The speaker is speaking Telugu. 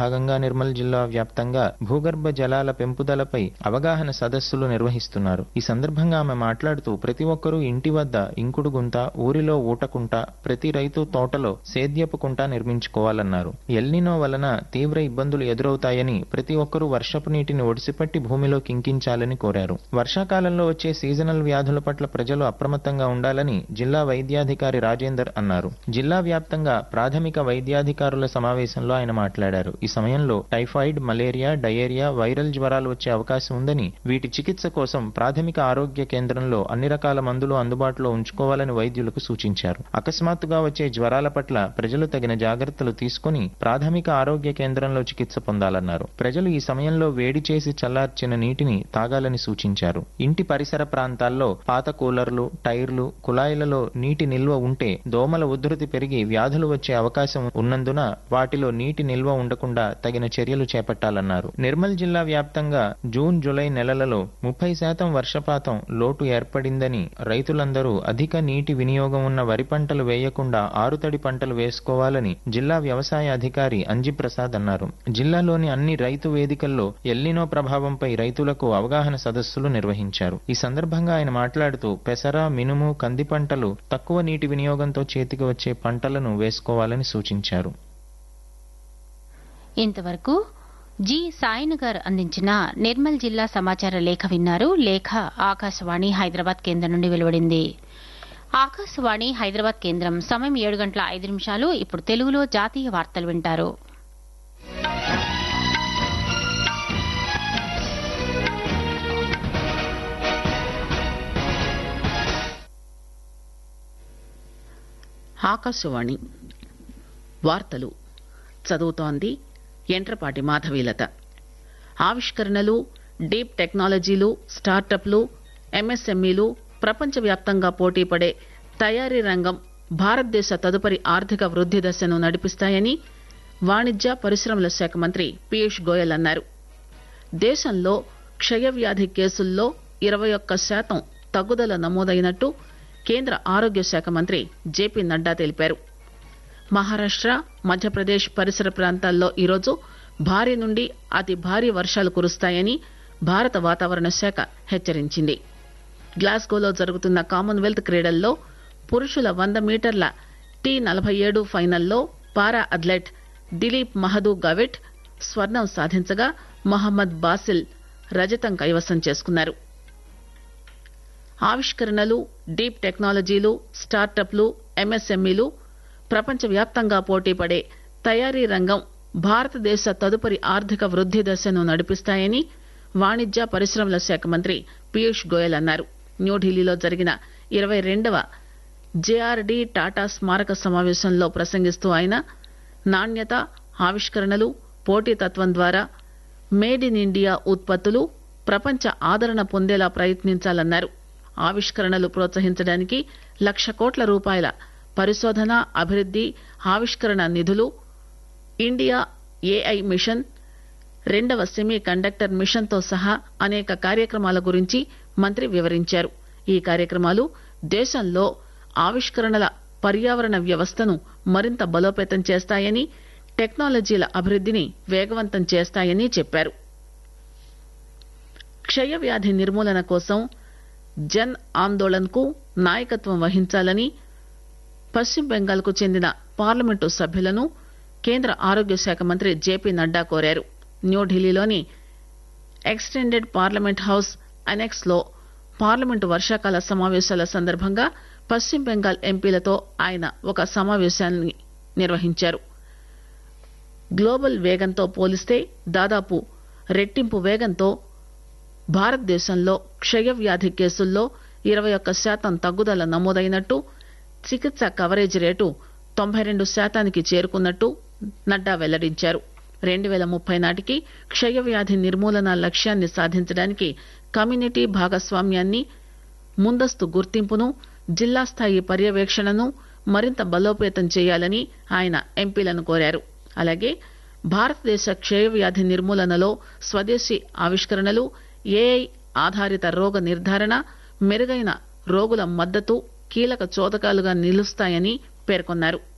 భాగంగా నిర్మల్ జిల్లా వ్యాప్తంగా భూగర్భ జలాల పెంపుదలపై అవగాహన సదస్సులు నిర్వహిస్తున్నారు ఈ సందర్భంగా ఆమె మాట్లాడుతూ ప్రతి ఒక్కరూ ఇంటి వద్ద ఇంకుడు గుంత ఊరిలో ఊటకుంట ప్రతి రైతు తోటలో సేద్యపు కుంట నిర్మించుకోవాలన్నారు ఎల్నినో వలన తీవ్ర ఇబ్బందులు ఎదురవుతాయని ప్రతి ఒక్కరూ వర్షపు నీటిని ఒడిసిపట్టి భూమిలో కింకించాలని కోరారు వర్షాకాలంలో వచ్చే సీజనల్ వ్యాధుల పట్ల ప్రజలు అప్రమత్తంగా ఉండాలని జిల్లా వైద్యాధికారి రాజేందర్ అన్నారు జిల్లా వ్యాప్తంగా ప్రాథమిక వైద్యాధికారుల సమావేశంలో ఆయన మాట్లాడారు ఈ సమయంలో టైఫాయిడ్ మలేరియా డయేరియా వైరల్ జ్వరాలు వచ్చే అవకాశం ఉందని వీటి చికిత్స కోసం ప్రాథమిక ఆరోగ్య కేంద్రంలో అన్ని రకాల మందులు అందుబాటులో ఉంచుకోవాలని వైద్యులకు సూచించారు అకస్మాత్తుగా వచ్చే జ్వరాల పట్ల ప్రజలు తగిన జాగ్రత్తలు తీసుకుని ప్రాథమిక ఆరోగ్య కేంద్రంలో చికిత్స పొందాలన్నారు ప్రజలు ఈ సమయంలో వేడి చేసి చల్లార్చిన నీటిని తాగాలని సూచించారు ఇంటి పరిసర ప్రాంతాల్లో పాత కూలర్లు టైర్లు కుళాయిలలో నీటి నిల్వ ఉంటే దోమల ఉధృతి పెరిగి వ్యాధులు వచ్చే అవకాశం ఉన్నందున వాటిలో నీటి నిల్వ ఉండకుండా తగిన చర్యలు చేపట్టాలన్నారు నిర్మల్ జిల్లా వ్యాప్తంగా జూన్ జూలై నెలలలో ముప్పై శాతం వర్షపాతం లోటు ఏర్పడిందని రైతులందరూ అధిక నీటి వినియోగం ఉన్న వరి పంటలు వేయకుండా ఆరుతడి పంటలు వేసుకోవాలని జిల్లా వ్యవసాయ అధికారి అంజి ప్రసాద్ అన్నారు జిల్లాలోని అన్ని రైతు వేదికల్లో ఎల్లినో ప్రభావంపై రైతులకు అవగాహన సదస్సులు నిర్వహించారు ఈ సందర్భంగా ఆయన మాట్లాడుతూ పెసర మినుము కంది పంటలు తక్కువ నీటి వినియోగంతో చేతికి వచ్చే పంటలను వేసుకోవాలని సూచించారు ఇంతవరకు జి సాయినగర్ అందించిన నిర్మల్ జిల్లా సమాచార లేఖ విన్నారు లేఖ ఆకాశవాణి హైదరాబాద్ కేంద్రం నుండి వెలువడింది ఆకాశవాణి హైదరాబాద్ కేంద్రం సమయం ఏడు గంటల ఐదు నిమిషాలు ఇప్పుడు తెలుగులో జాతీయ వార్తలు వింటారు ఆకాశవాణి వార్తలు చదువుతోంది ఎంట్రపాటి మాధవీలత ఆవిష్కరణలు డీప్ టెక్నాలజీలు స్టార్టప్లు ఎంఎస్ఎంఈలు ప్రపంచవ్యాప్తంగా పోటీపడే తయారీ రంగం భారతదేశ తదుపరి ఆర్థిక వృద్ది దశను నడిపిస్తాయని వాణిజ్య పరిశ్రమల శాఖ మంత్రి పీయూష్ గోయల్ అన్నారు దేశంలో క్షయవ్యాధి కేసుల్లో ఇరవై ఒక్క శాతం తగ్గుదల నమోదైనట్టు కేంద్ర ఆరోగ్య శాఖ మంత్రి జేపీ నడ్డా తెలిపారు మహారాష్ట మధ్యప్రదేశ్ పరిసర ప్రాంతాల్లో ఈరోజు భారీ నుండి అతి భారీ వర్షాలు కురుస్తాయని భారత వాతావరణ శాఖ హెచ్చరించింది గ్లాస్గోలో జరుగుతున్న కామన్వెల్త్ క్రీడల్లో పురుషుల వంద మీటర్ల టీ నలభై ఏడు ఫైనల్లో పారా అథ్లెట్ దిలీప్ మహదూ గవిట్ స్వర్ణం సాధించగా మహమ్మద్ బాసిల్ రజతం కైవసం చేసుకున్నారు ఆవిష్కరణలు డీప్ టెక్నాలజీలు స్టార్టప్లు ఎంఎస్ఎంఈలు ప్రపంచవ్యాప్తంగా పోటీపడే తయారీ రంగం భారతదేశ తదుపరి ఆర్థిక వృద్ది దశను నడిపిస్తాయని వాణిజ్య పరిశ్రమల శాఖ మంత్రి పీయూష్ గోయల్ అన్నారు న్యూఢిల్లీలో జరిగిన ఇరవై రెండవ జేఆర్డీ టాటా స్మారక సమావేశంలో ప్రసంగిస్తూ ఆయన నాణ్యత ఆవిష్కరణలు పోటీతత్వం ద్వారా మేడ్ ఇన్ ఇండియా ఉత్పత్తులు ప్రపంచ ఆదరణ పొందేలా ప్రయత్నించాలన్నారు ఆవిష్కరణలు ప్రోత్సహించడానికి లక్ష కోట్ల రూపాయల పరిశోధన అభివృద్ది ఆవిష్కరణ నిధులు ఇండియా ఏఐ మిషన్ రెండవ సెమీ కండక్టర్ మిషన్తో సహా అనేక కార్యక్రమాల గురించి మంత్రి వివరించారు ఈ కార్యక్రమాలు దేశంలో ఆవిష్కరణల పర్యావరణ వ్యవస్థను మరింత బలోపేతం చేస్తాయని టెక్నాలజీల అభివృద్దిని వేగవంతం చేస్తాయని చెప్పారు క్షయవ్యాధి నిర్మూలన కోసం జన్ ఆందోళన్ కు నాయకత్వం వహించాలని పశ్చిమ బెంగాల్ కు చెందిన పార్లమెంటు సభ్యులను కేంద్ర ఆరోగ్య శాఖ మంత్రి జేపీ నడ్డా కోరారు న్యూఢిల్లీలోని ఎక్స్టెండెడ్ పార్లమెంట్ హౌస్ అనెక్స్ లో పార్లమెంటు వర్షాకాల సమావేశాల సందర్భంగా పశ్చిమ బెంగాల్ ఎంపీలతో ఆయన ఒక సమావేశాన్ని నిర్వహించారు గ్లోబల్ వేగంతో పోలిస్తే దాదాపు రెట్టింపు వేగంతో భారతదేశంలో క్షయవ్యాధి కేసుల్లో ఇరవై ఒక్క శాతం తగ్గుదల నమోదైనట్టు చికిత్స కవరేజ్ రేటు తొంభై రెండు శాతానికి చేరుకున్నట్టు నడ్డా వెల్లడించారు రెండు వేల ముప్పై నాటికి క్షయవ్యాధి నిర్మూలన లక్ష్యాన్ని సాధించడానికి కమ్యూనిటీ భాగస్వామ్యాన్ని ముందస్తు గుర్తింపును జిల్లా స్థాయి పర్యవేక్షణను మరింత బలోపేతం చేయాలని ఆయన ఎంపీలను కోరారు అలాగే భారతదేశ క్షయవ్యాధి నిర్మూలనలో స్వదేశీ ఆవిష్కరణలు ఏఐ ఆధారిత రోగ నిర్ధారణ మెరుగైన రోగుల మద్దతు కీలక చోదకాలుగా నిలుస్తాయని పేర్కొన్నారు